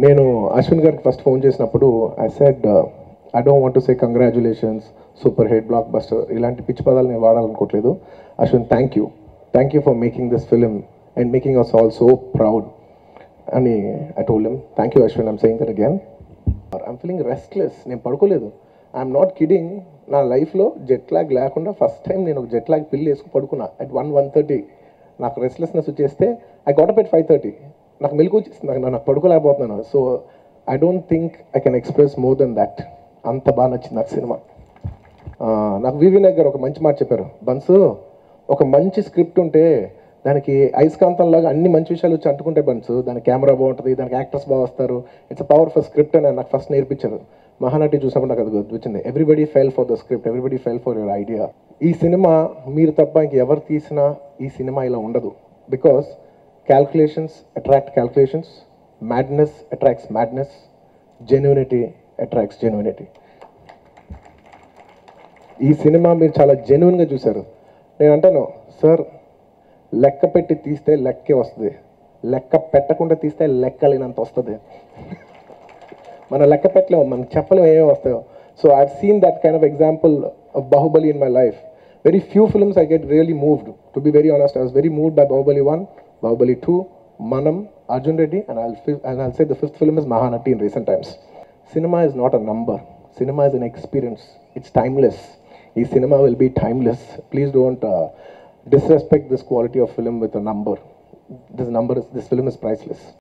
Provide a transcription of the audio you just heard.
నేను అశ్విన్ గారికి first phone చేసినప్పుడు I said I don't want to say congratulations super hit blockbuster ఇలాంటి పిచ్చి పదాలు నేను వాడాలనుకోవట్లేదు Ashwin thank you thank you for making this film and making us all so proud అని I told him thank you Ashwin I'm saying that again I'm feeling restless నేను పడుకోలేదు I'm not kidding నా లైఫ్లో జెట్ లాగ్ లేకుండా first time నేను ఒక jet lag పిల్లి వేసుకుని పడుకున్నా అట్ వన్ వన్ థర్టీ నాకు రెస్ట్లెస్నెస్ వచ్చేస్తే I got up at five thirty నాకు మెలకు వచ్చేసింది నాకు నాకు పడుకోలేకపోతున్నాను so I don't think I can express more than that అంత బాగా నచ్చింది నాకు సినిమా ఆ, నాకు వివి నాయక్ గారు ఒక మంచి మాట చెప్పారు బన్సు ఒక మంచి స్క్రిప్ట్ ఉంటే దానికి అయస్కాంతంలాగా అన్ని మంచి విషయాలు వచ్చి అంటుకుంటే బన్స్ దాని కెమెరా బాగుంటుంది దానికి యాక్టర్స్ బాగా వస్తారు ఇట్స్ పవర్ఫుల్ స్క్రిప్ట్ అని నాకు ఫస్ట్ నేర్పించారు మహానటి చూసినప్పుడు నాకు అది వచ్చింది everybody fail for the script everybody fail for your idea ఈ సినిమా మీరు తప్ప ఇంక ఎవరు తీసినా ఈ సినిమా ఇలా ఉండదు because calculations attract calculations madness attracts madness genuinity attracts genuinity ఈ సినిమా మీరు చాలా జెన్యున్గా చూశారు నేను అంటాను సార్ లెక్క పెట్టి తీస్తే లెక్కే వస్తుంది లెక్క పెట్టకుండా తీస్తే లెక్కలేనంత వస్తుంది మనం లెక్క పెట్టలేము మనం చెప్పలేము ఏమేమి వస్తాయో so I seen that kind of example of Baahubali in my life very few films I get really moved to be very honest I was very moved by Baahubali one Baahubali two మనం Arjun Reddy and I'll and I'll say the fifth film is Mahanati in recent times cinema is not a number cinema is an experience it's timeless ఈ cinema will be timeless please don't disrespect this quality of film with a number. This number is this film is priceless.